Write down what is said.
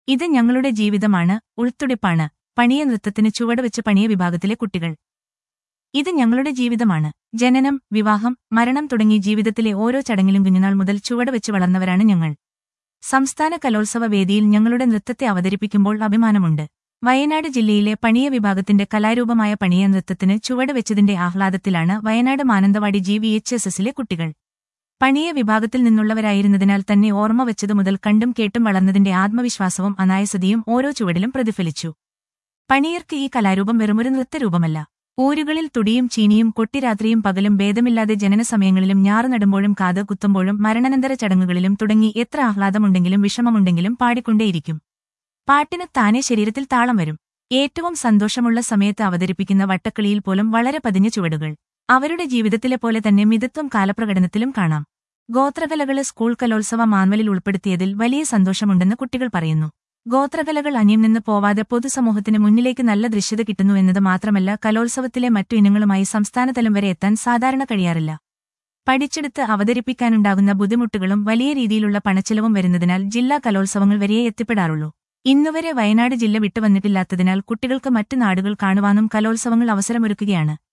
ഇത് ഞങ്ങളുടെ ജീവിതമാണ് ഉൾത്തുടിപ്പാണ് പണിയ നൃത്തത്തിന് ചുവടുവെച്ച് പണിയ വിഭാഗത്തിലെ കുട്ടികൾ ഇത് ഞങ്ങളുടെ ജീവിതമാണ് ജനനം വിവാഹം മരണം തുടങ്ങി ജീവിതത്തിലെ ഓരോ ചടങ്ങിലും കുഞ്ഞുനാൾ മുതൽ ചുവടുവെച്ച് വളർന്നവരാണ് ഞങ്ങൾ സംസ്ഥാന കലോത്സവ വേദിയിൽ ഞങ്ങളുടെ നൃത്തത്തെ അവതരിപ്പിക്കുമ്പോൾ അഭിമാനമുണ്ട് വയനാട് ജില്ലയിലെ പണിയ വിഭാഗത്തിന്റെ കലാരൂപമായ പണിയ നൃത്തത്തിന് ചുവടുവെച്ചതിന്റെ ആഹ്ലാദത്തിലാണ് Wayanad Mananthavady G V H S എസിലെ കുട്ടികൾ പണിയ വിഭാഗത്തിൽ നിന്നുള്ളവരായിരുന്നതിനാൽ തന്നെ ഓർമ്മ വെച്ചതു മുതൽ കണ്ടും കേട്ടും വളർന്നതിന്റെ ആത്മവിശ്വാസവും അനായസതയും ഓരോ ചുവടിലും പ്രതിഫലിച്ചു പണിയർക്ക് ഈ കലാരൂപം വെറുമൊരു നൃത്തരൂപമല്ല ഊരുകളിൽ തുടിയും ചീനിയും കൊട്ടിരാത്രിയും പകലും ഭേദമില്ലാതെ ജനനസമയങ്ങളിലും ഞാറ് നടുമ്പോഴും കാത് കുത്തുമ്പോഴും മരണാനന്തര ചടങ്ങുകളിലും തുടങ്ങി എത്ര ആഹ്ലാദമുണ്ടെങ്കിലും വിഷമമുണ്ടെങ്കിലും പാടിക്കൊണ്ടേയിരിക്കും പാട്ടിന് താനെ ശരീരത്തിൽ താളം വരും ഏറ്റവും സന്തോഷമുള്ള സമയത്ത് അവതരിപ്പിക്കുന്ന വട്ടക്കളിയിൽ പോലും വളരെ പതിഞ്ഞ ചുവടുകൾ അവരുടെ ജീവിതത്തിലെ പോലെ തന്നെ മിതത്വം കാലപ്രകടനത്തിലും കാണാം ഗോത്രകലകള് സ്കൂൾ കലോത്സവ മാൻവലിൽ ഉൾപ്പെടുത്തിയതിൽ വലിയ സന്തോഷമുണ്ടെന്ന് കുട്ടികൾ പറയുന്നു ഗോത്രകലകൾ അന്യം നിന്ന് പോവാതെ പൊതുസമൂഹത്തിന് മുന്നിലേക്ക് നല്ല ദൃശ്യത കിട്ടുന്നു എന്നത് മാത്രമല്ല കലോത്സവത്തിലെ മറ്റു ഇനങ്ങളുമായി സംസ്ഥാനതലം വരെ എത്താൻ സാധാരണ കഴിയാറില്ല പഠിച്ചെടുത്ത് അവതരിപ്പിക്കാനുണ്ടാകുന്ന ബുദ്ധിമുട്ടുകളും വലിയ രീതിയിലുള്ള പണച്ചെലവും വരുന്നതിനാൽ ജില്ലാ കലോത്സവങ്ങൾ വരെയേ എത്തിപ്പെടാറുള്ളൂ ഇന്നുവരെ വയനാട് ജില്ല വിട്ടുവന്നിട്ടില്ലാത്തതിനാൽ കുട്ടികൾക്ക് മറ്റു നാടുകൾ കാണുവാനും കലോത്സവങ്ങൾ അവസരമൊരുക്കുകയാണ്